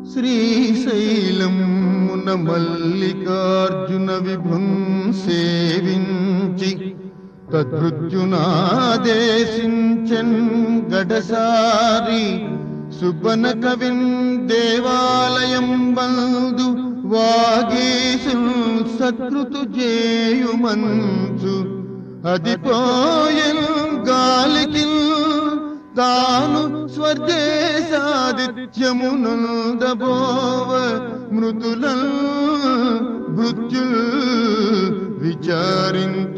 శ్రీశైలమున మల్లికార్జున విభుం సేవించి తద్భృత్యునాదేశించన్ గడసారి సుబ్బన కవిన్ దేవాలయం బందు వాగీసు సత్కృతు జేయుమంచు అది పోయల్ గాలికి తాను స్వర్దేశాదిత్యమునందబోవ మృతుల మృత్యు విచారించ